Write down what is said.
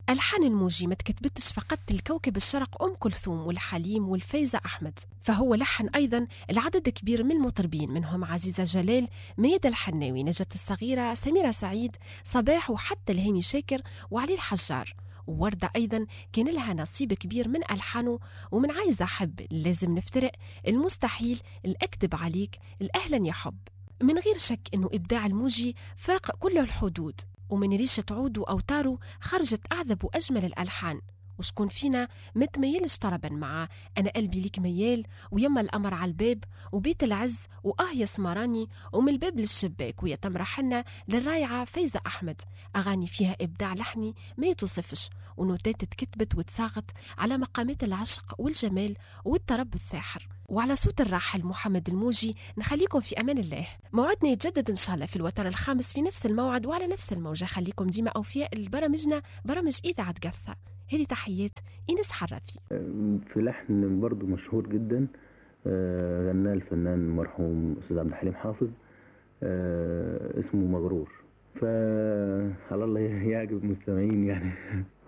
ألحان الموجي ما تكتبتش فقط الكوكب الشرق أم كلثوم والحليم والفايزة أحمد فهو لحن أيضا العدد كبير من المطربين منهم عزيزة جلال ميادة الحناوي نجاة الصغيرة سميرة سعيد صباح وحتى الهاني شاكر وعلي الحجار ووردة أيضا كان لها نصيب كبير من ألحانه ومن عايزة أحب لازم نفترق المستحيل الأكذب عليك الأهلا يا حب من غير شك أنه إبداع الموجي فاق كل الحدود ومن ريشة عوده وأوتاره خرجت أعذب وأجمل الألحان وشكون فينا متميلش طربا مع أنا قلبي ليك ميال ويما الأمر على الباب وبيت العز وآه يا سمراني ومن الباب للشباك ويا تمرة حنا للرايعة فايزة أحمد أغاني فيها إبداع لحني ما يتوصفش ونوتات تكتبت وتساغت على مقامات العشق والجمال والطرب الساحر وعلى صوت الراحل محمد الموجي نخليكم في امان الله موعدنا يتجدد ان شاء الله في الوتر الخامس في نفس الموعد وعلى نفس الموجه خليكم ديما اوفياء لبرامجنا برامج اذاعه قفصه هذه تحيات اينس حرفي في لحن برضه مشهور جدا آه، غناه الفنان المرحوم استاذ عبد الحليم حافظ آه، اسمه مغرور فعلى الله يعجب المستمعين يعني